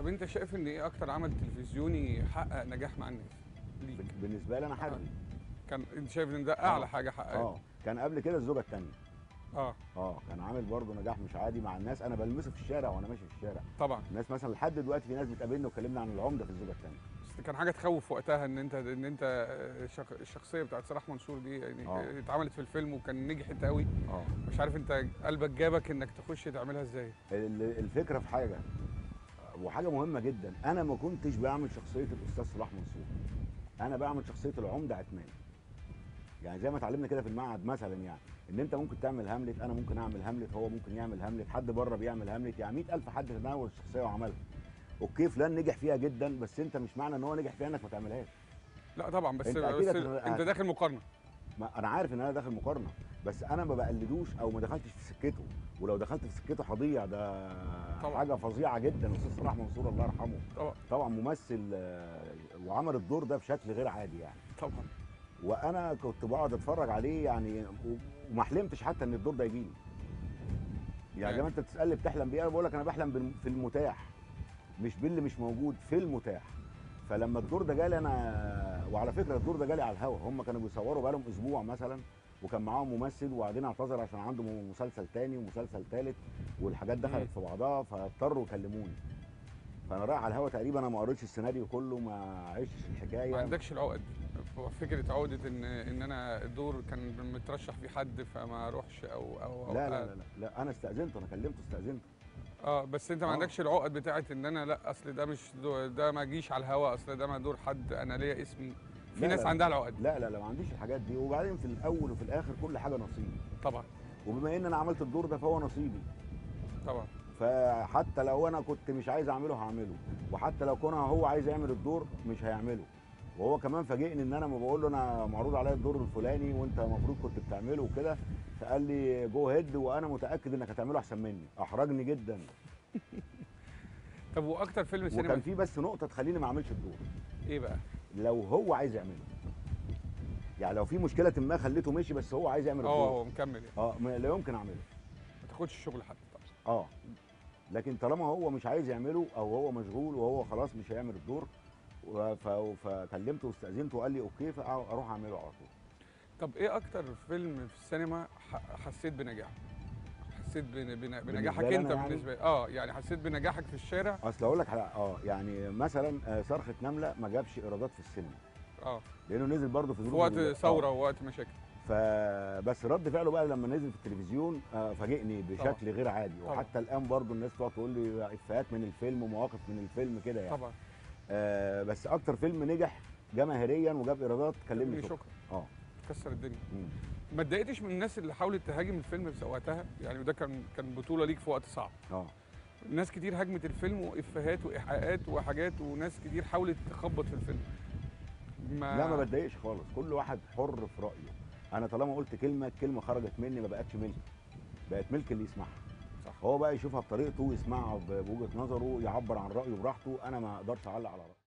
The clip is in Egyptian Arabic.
طب انت شايف ان ايه اكتر عمل تلفزيوني حقق نجاح مع الناس ليك بن- بالنسبه لي انا حربي كان انت شايف ان ده اعلى آه. حاجه حققها اه كان قبل كده الزوجه الثانيه اه اه كان عامل برضه نجاح مش عادي مع الناس انا بلمسه في الشارع وانا ماشي في الشارع طبعا الناس مثلا لحد دلوقتي في ناس بتقابلني وكلمنا عن العمده في الزوجه الثانيه بس كان حاجه تخوف وقتها ان انت ان انت شخ... الشخصيه بتاعت صلاح منصور دي يعني آه. اتعملت في الفيلم وكان نجحت قوي اه مش عارف انت قلبك جابك انك تخش تعملها ازاي ال- الفكره في حاجه وحاجه مهمه جدا انا ما كنتش بعمل شخصيه الاستاذ صلاح منصور انا بعمل شخصيه العمده عثمان يعني زي ما اتعلمنا كده في المعهد مثلا يعني ان انت ممكن تعمل هاملت انا ممكن اعمل هاملت هو ممكن يعمل هاملت حد بره بيعمل هاملت يعني 100000 حد تناول الشخصيه وعملها اوكي فلان نجح فيها جدا بس انت مش معنى ان هو نجح فيها انك ما تعملش لا طبعا بس, انت بس أكيد هت- انت داخل مقارنه ما انا عارف ان انا داخل مقارنه بس انا ما بقلدوش او ما دخلتش في سكته ولو دخلت في سكته هضيع ده طبعا. حاجه فظيعه جدا الاستاذ صلاح منصور الله يرحمه طبعا طبعا ممثل آه، وعمل الدور ده بشكل غير عادي يعني طبعا وانا كنت بقعد اتفرج عليه يعني و- وما حلمتش حتى ان الدور ده يجي لي يعني زي ما انت بتسالني بتحلم بيه انا بقول لك انا بحلم بالم- في المتاح مش باللي مش موجود في المتاح فلما الدور ده جالي انا وعلى فكره الدور ده جالي على الهوا هم كانوا بيصوروا بقالهم اسبوع مثلا وكان معاهم ممثل وبعدين اعتذر عشان عنده مسلسل تاني ومسلسل تالت والحاجات دخلت مم. في بعضها فاضطروا يكلموني فانا رايح على الهوا تقريبا انا ما قريتش السيناريو كله ما عشتش الحكايه ما عندكش العقد فكره عقده ان ان انا الدور كان مترشح فيه حد فما اروحش او او, أو لا لا لا لا, لا انا استاذنته انا كلمته استاذنته اه بس انت ما آه. عندكش العقد بتاعت ان انا لا اصل ده مش دو ده ما جيش على الهوا اصل ده ما دور حد انا ليا اسمي في لا، ناس لا، عندها العقد لا لا لا ما عنديش الحاجات دي وبعدين في الاول وفي الاخر كل حاجه نصيب طبعا وبما ان انا عملت الدور ده فهو نصيبي طبعا فحتى لو انا كنت مش عايز اعمله هعمله وحتى لو كان هو عايز يعمل الدور مش هيعمله وهو كمان فاجئني ان انا ما بقول له انا معروض عليا الدور الفلاني وانت المفروض كنت بتعمله وكده فقال لي جو هيد وانا متاكد انك هتعمله احسن مني احرجني جدا طب واكتر فيلم سينما وكان في بس نقطه تخليني ما اعملش الدور ايه بقى لو هو عايز يعمله يعني لو في مشكله ما خليته مشي بس هو عايز يعمل اه الدور هو مكمل يعني اه ما- لا يمكن اعمله ما تاخدش شغل حد طبعا اه لكن طالما هو مش عايز يعمله او هو مشغول وهو خلاص مش هيعمل الدور و- ف- فكلمته واستاذنته وقال لي اوكي فاروح اعمله على طول طب ايه اكتر فيلم في السينما ح- حسيت بنجاحه حسيت بن- بن- بنجاحك لي انت أنا يعني؟ بالنسبه اه يعني حسيت بنجاحك في الشارع اصل اقول لك حاجة، اه يعني مثلا آه، صرخه نمله ما جابش ايرادات في السينما اه لانه نزل برضه في في ظروف وقت ال- ثوره آه. ووقت مشاكل فبس رد فعله بقى لما نزل في التلفزيون آه، فاجئني بشكل غير عادي طبعا. وحتى الان برضه الناس تقعد تقول لي افيهات من الفيلم ومواقف من الفيلم كده يعني طبعا آه بس اكتر فيلم نجح جماهيريا وجاب ايرادات كلمني شكرا شكرا اه كسر الدنيا مم. ما اتضايقتش من الناس اللي حاولت تهاجم الفيلم في وقتها يعني وده كان كان بطوله ليك في وقت صعب اه ناس كتير هاجمت الفيلم وافيهات وايحاءات وحاجات وناس كتير حاولت تخبط في الفيلم ما لا ما بتضايقش خالص كل واحد حر في رايه انا طالما قلت كلمه الكلمه خرجت مني ما بقتش ملك بقت ملك اللي يسمعها صح هو بقى يشوفها بطريقته ويسمعها ب- بوجهه نظره يعبر عن رايه براحته انا ما اقدرش اعلق على رايه